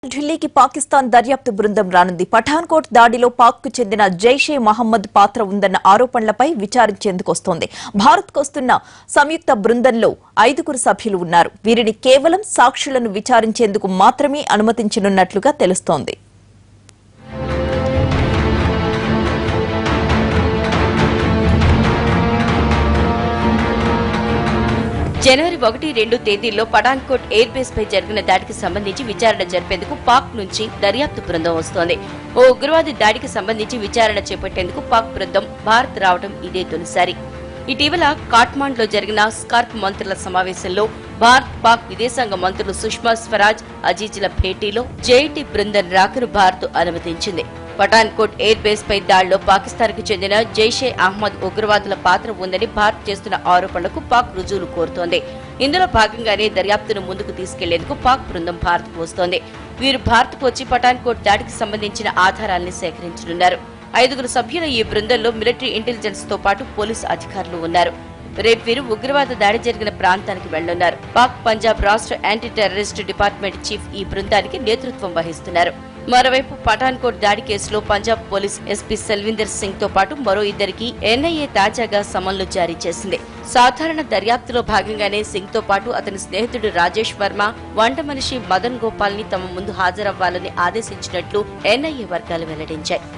ఢిల్లీకి పాకిస్తాన్ దర్యాప్తు బృందం రానుంది పఠాన్కోట్ దాడిలో పాక్ కు చెందిన జైషే మహమ్మద్ పాత్ర ఉందన్న ఆరోపణలపై విచారించేందుకు వస్తోంది భారత్ వస్తున్న సంయుక్త బృందంలో ఐదుగురు సభ్యులు ఉన్నారు వీరిని కేవలం సాక్షులను విచారించేందుకు మాత్రమే అనుమతించనున్నట్లుగా తెలుస్తోంది జనవరి ఒకటి రెండు తేదీల్లో పఠాన్కోట్ ఎయిర్ బేస్ పై జరిగిన దాడికి సంబంధించి విచారణ జరిపేందుకు పాక్ నుంచి దర్యాప్తు బృందం వస్తోంది ఓ ఉగ్రవాది దాడికి సంబంధించి విచారణ చేపట్టేందుకు పాక్ బృందం భారత్ రావడం ఇదే తొలిసారి ఇటీవల కాట్మాండ్లో జరిగిన స్కార్ప్ మంత్రుల సమావేశంలో భారత్ పాక్ విదేశాంగ మంత్రులు సుష్మా స్వరాజ్ అజీజ్ల భేటీలో జేఐటీ బృందం రాకను భారత్ అనుమతించింది పఠాన్కోట్ ఎయిర్ బేస్ పై దాడిలో పాకిస్తాన్ కు చెందిన జైషే అహ్మద్ ఉగ్రవాదుల పాత్ర ఉందని భారత్ చేస్తున్న ఆరోపణలకు పాక్ రుజువులు కోరుతోంది ఇందులో భాగంగానే దర్యాప్తును ముందుకు తీసుకెళ్లేందుకు పాక్ బృందం భారత్కు వస్తోంది వీరు భారత్కు వచ్చి పఠాన్కోట్ దాడికి సంబంధించిన ఆధారాల్ని సేకరించనున్నారు ఐదుగురు సభ్యుల ఈ బృందంలో మిలిటరీ ఇంటెలిజెన్స్ తో పాటు పోలీసు అధికారులు ఉన్నారు రేపు వీరు ఉగ్రవాద దాడి జరిగిన ప్రాంతానికి వెళ్లనున్నారు పాక్ పంజాబ్ రాష్ట్ర యాంటీ టెర్రరిస్ట్ డిపార్ట్మెంట్ చీఫ్ ఈ బృందానికి నేతృత్వం వహిస్తున్నారు మరోవైపు పఠాన్కోట్ దాడి కేసులో పంజాబ్ పోలీస్ ఎస్పీ సెల్విందర్ సింగ్ తో పాటు మరో ఇద్దరికి ఎన్ఐఏ తాజాగా సమన్లు జారీ చేసింది సాధారణ దర్యాప్తులో భాగంగానే సింగ్ తో పాటు అతని స్నేహితుడు రాజేష్ వర్మ వంట మనిషి మదన్ గోపాల్ ని తమ ముందు హాజరవ్వాలని ఆదేశించినట్లు ఎన్ఐఏ వర్గాలు వెల్లడించాయి